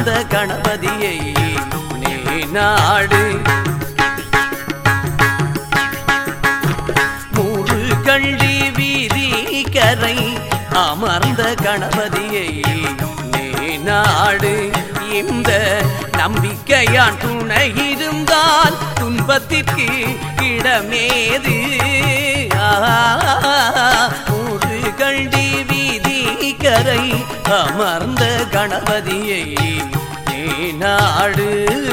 அமர்ந்த கணபதியை நீ நாடு மூறு கண்டி வீதி கரை அமர்ந்த கணபதியை நீ நாடு இந்த நம்பிக்கையான் துணை இருந்தால் துன்பத்திற்கு இடமேது மூறு கண்டி வீதி கரை அமர்ந்த கணபதியை நீ நாடு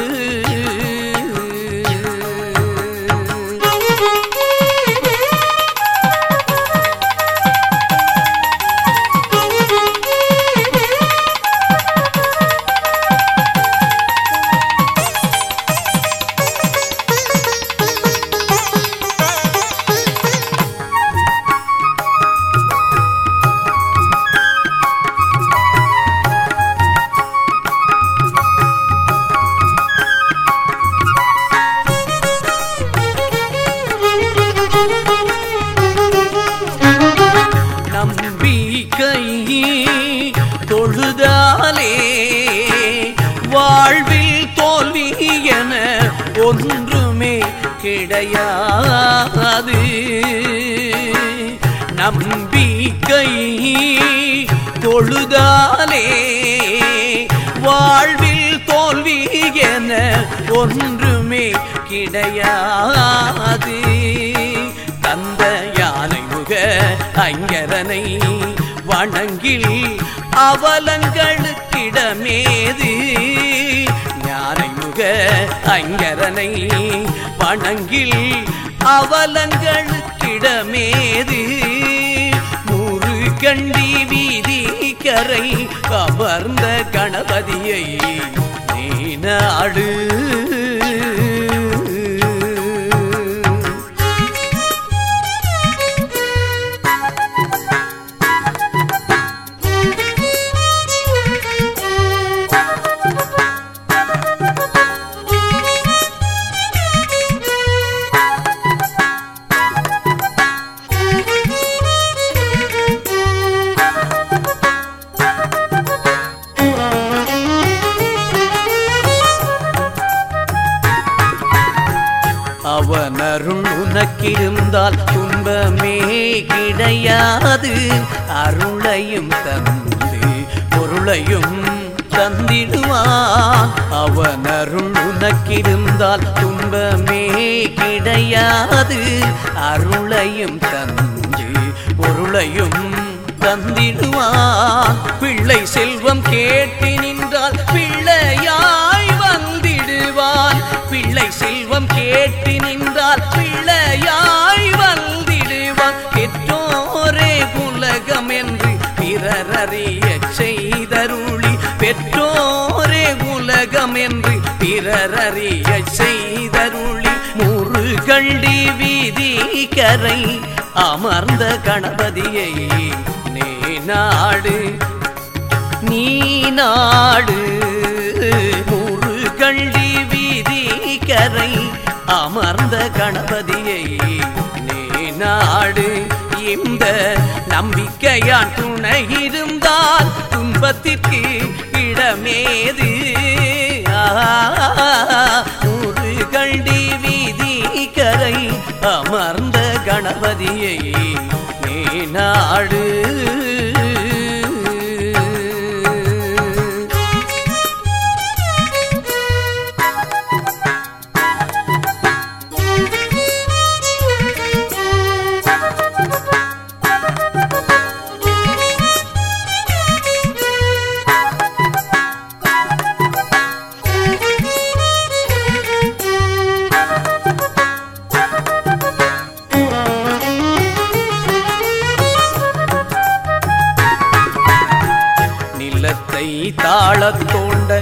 நம்பிக்கை தொழுதாலே வாழ்வில் தோல்வி என ஒன்றுமே கிடையாது நம்பிக்கை தொழுதாலே வாழ்வில் தோல்வி என ஒன்றுமே கிடையாது தந்த யானை முக ஐங்கரனை வணங்கில் அவலங்களுக்கிடமேது ஞானை முக ஐங்கரனை வணங்கில் அவலங்களுக்கிடமேது நூறு கண்டி வீதி கரை கவர்ந்த கணபதியை நீ நாடு அவனருள் உனக்கிருந்தால் துன்பமே கிடையாது அருளையும் தந்து பொருளையும் தந்திடுவான் அவனருள் உனக்கிருந்தால் துன்பமே கிடையாது அருளையும் தந்து பொருளையும் தந்திடுவான் பிள்ளை செல்வம் கேட்டு நின்றால் பிள்ளையாய் வந்திடுவான் பிள்ளை செல்வம் கேட்டு நின்றால் பிள்ளையாய் வந்திடுவான் பெற்றோரே உலகம் என்று பிறரறிய செய்தருளி பெற்றோரே உலகம் என்று பிறரறிய செய்தருளி முரு கண்டி வீதி கரை அமர்ந்த கணபதியை நீ நாடு நீ நாடு முரு கண்டி வீதி கரை அமர்ந்த கணபதியை நீ நாடு இந்த நம்பிக்கையான் துணை இருந்தால் துன்பத்திற்கு இடமேது நூறு கண்டி வீதி கரை அமர்ந்த கணபதியை நீ நாடு நிலத்தை தாளத் தோண்ட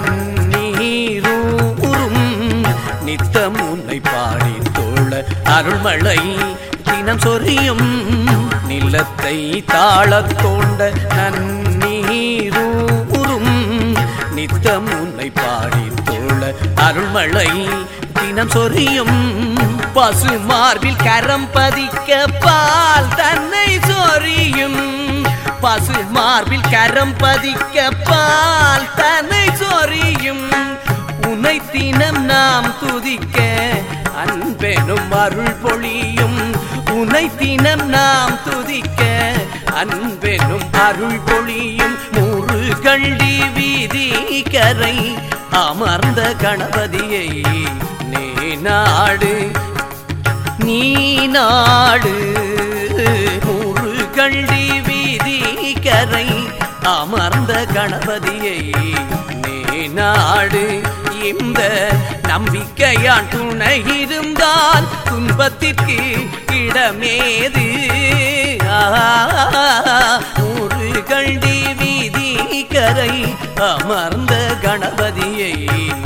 நன்னீரூரும் நித்தம் உன்னை பாடி தோழ அருள்மழை தினம் சொரியும் நிலத்தை தாளத் தோண்ட நன்னீரூரும் நித்தம் உன்னை பாடி தோழ அருள்மழை தினம் சொரியும் பசு மார்பில் கரம் பதிக்க பால் தன்னை சொரியும் பசு மார்பில் கரம் பதிக்க பால் தன்னை சொரியும் உனை தினம் நாம் துதிக்க அன்பெனும் அருள் பொழியும் உனை தினம் நாம் துதிக்க அன்பெனும் அருள் பொழியும் முருகண்டி வீதி கரை அமர்ந்த கணபதியை நீ நாடு நீ நாடு முருகண்டி வீதி கரை அமர்ந்த கணபதியை நீ நாடு இந்த நம்பிக்கையான் துணை இருந்தால் துன்பத்திற்கு இடமேது முருகண்டி வீதி கரை அமர்ந்த கணபதியை